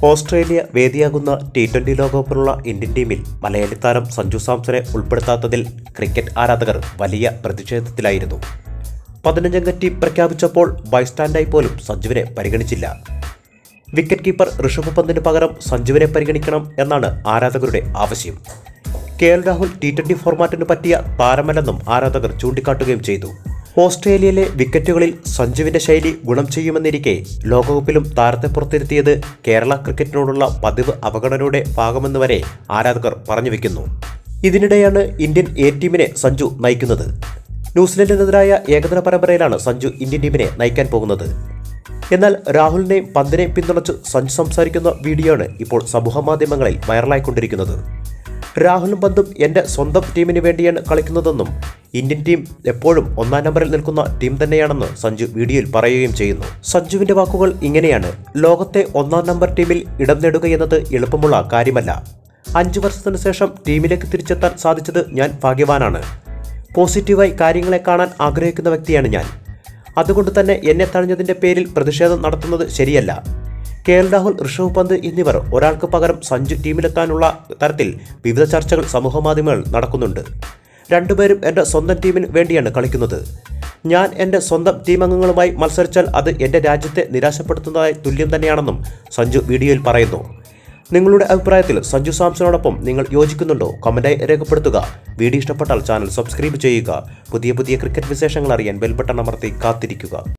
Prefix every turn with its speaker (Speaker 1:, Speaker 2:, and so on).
Speaker 1: Australia വേദിയാകുന്ന T twenty ലോകകപ്പിനുള്ള Indian ടീമിൽ മലയാളി താരം സഞ്ജു സാംസനെ ഉൾപ്പെടുത്താത്തതിൽ ക്രിക്കറ്റ് ആരാധകർ വലിയ പ്രതിഷേധത്തിലായിരുന്നു പതിനഞ്ചംഗ ടീം പ്രഖ്യാപിച്ചപ്പോൾ ബൈസ്റ്റാൻഡായി പോലും സഞ്ജുവിനെ പരിഗണിച്ചില്ല വിക്കറ്റ് കീപ്പർ ഋഷഭ് പന്തിന് പകരം സഞ്ജുവിനെ പരിഗണിക്കണം എന്നാണ് ആരാധകരുടെ ആവശ്യം K L Rahul T twenty ഫോർമാറ്റിന് പറ്റിയ താരമല്ലെന്നും ആരാധകർ ചൂണ്ടിക്കാട്ടുകയും ചെയ്തു ഓസ്ട്രേലിയയിലെ വിക്കറ്റുകളിൽ സഞ്ജുവിന്റെ ശൈലി ഗുണം ചെയ്യുമെന്നിരിക്കെ ലോകകപ്പിലും താരത്തെ പുറത്തിരുത്തിയത് കേരള ക്രിക്കറ്റിനോടുള്ള പതിവ് അവഗണനയുടെ ഭാഗമെന്ന് വരെ ആരാധകർ പറഞ്ഞു വെക്കുന്നു ഇതിനിടെയാണ് ഇന്ത്യൻ എ ടീമിനെ സഞ്ജു നയിക്കുന്നത് ന്യൂസിലൻഡിനെതിരായ ഏകദിന പരമ്പരയിലാണ് സഞ്ജു ഇന്ത്യൻ ടീമിനെ നയിക്കാൻ പോകുന്നത് എന്നാൽ രാഹുലിനെയും പന്തിനെയും പിന്തുണച്ച് സഞ്ജു സംസാരിക്കുന്ന വീഡിയോയാണ് ഇപ്പോൾ സമൂഹമാധ്യമങ്ങളിൽ വൈറലായിക്കൊണ്ടിരിക്കുന്നത് രാഹുലും പന്തും എൻ്റെ സ്വന്തം ടീമിന് വേണ്ടിയാണ് കളിക്കുന്നതെന്നും ഇന്ത്യൻ ടീം എപ്പോഴും ഒന്നാം നമ്പറിൽ നിൽക്കുന്ന ടീം തന്നെയാണെന്ന് സഞ്ജു വീഡിയോയിൽ പറയുകയും ചെയ്യുന്നു സഞ്ജുവിൻ്റെ വാക്കുകൾ ഇങ്ങനെയാണ് ലോകത്തെ ഒന്നാം നമ്പർ ടീമിൽ ഇടം നേടുക എന്നത് എളുപ്പമുള്ള കാര്യമല്ല അഞ്ചു വർഷത്തിനു ശേഷം ടീമിലേക്ക് തിരിച്ചെത്താൻ സാധിച്ചത് ഞാൻ ഭാഗ്യവാനാണ് പോസിറ്റീവായി കാര്യങ്ങളെ കാണാൻ ആഗ്രഹിക്കുന്ന വ്യക്തിയാണ് ഞാൻ അതുകൊണ്ട് തന്നെ എന്നെ തഴഞ്ഞതിന്റെ പേരിൽ പ്രതിഷേധം നടത്തുന്നത് ശരിയല്ല കെ എൽ രാഹുൽ ഋഷഭ് പന്ത് എന്നിവർ ഒരാൾക്ക് പകരം സഞ്ജു ടീമിലെത്താനുള്ള തരത്തിൽ വിവിധ ചർച്ചകൾ സമൂഹമാധ്യമങ്ങളിൽ നടക്കുന്നുണ്ട് രണ്ടുപേരും എൻ്റെ സ്വന്തം ടീമിന് വേണ്ടിയാണ് കളിക്കുന്നത് ഞാൻ എൻ്റെ സ്വന്തം ടീം അംഗങ്ങളുമായി മത്സരിച്ചാൽ അത് എൻ്റെ രാജ്യത്തെ നിരാശപ്പെടുത്തുന്നതായി തുല്യം തന്നെയാണെന്നും സഞ്ജു വീഡിയോയിൽ പറയുന്നു നിങ്ങളുടെ അഭിപ്രായത്തിൽ സഞ്ജു സാംസണോടൊപ്പം നിങ്ങൾ യോജിക്കുന്നുണ്ടോ കമൻറ്റായി രേഖപ്പെടുത്തുക വീഡിയോ ഇഷ്ടപ്പെട്ടാൽ ചാനൽ സബ്സ്ക്രൈബ് ചെയ്യുക പുതിയ പുതിയ ക്രിക്കറ്റ് വിശേഷങ്ങൾ അറിയാൻ ബെൽ ബട്ടൺ അമർത്തി കാത്തിരിക്കുക